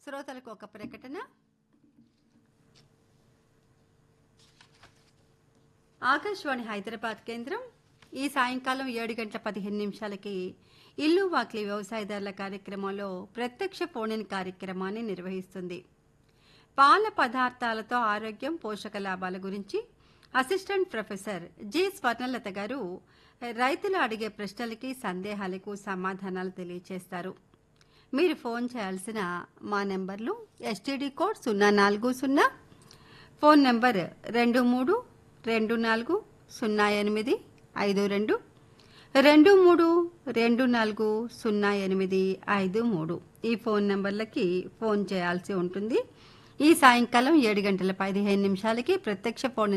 శ్రోతలకు ఒక ప్రకటన ఆకాశవాణి హైదరాబాద్ కేంద్రం ఈ సాయంకాలం ఏడు గంటల పదిహేను నిమిషాలకి ఇల్లు వాక్లి వ్యవసాయదారుల కార్యక్రమంలో ప్రత్యక్ష ఫోన్ కార్యక్రమాన్ని నిర్వహిస్తుంది పాల పదార్థాలతో ఆరోగ్యం పోషక లాభాల గురించి అసిస్టెంట్ ప్రొఫెసర్ జి స్వర్ణలత గారు రైతులు అడిగే ప్రశ్నలకి సందేహాలకు సమాధానాలు తెలియజేస్తారు మీరు ఫోన్ చేయాల్సిన మా నెంబర్లు ఎస్టీడీ కోడ్ సున్నా నాలుగు సున్నా ఫోన్ నెంబర్ రెండు మూడు రెండు నాలుగు సున్నా ఎనిమిది ఐదు రెండు రెండు మూడు రెండు నాలుగు సున్నా ఎనిమిది ఐదు మూడు ఈ ఫోన్ నెంబర్లకి ఫోన్ చేయాల్సి ఉంటుంది ఈ సాయంకాలం ఏడు గంటల పదిహేను నిమిషాలకి ప్రత్యక్ష ఫోన్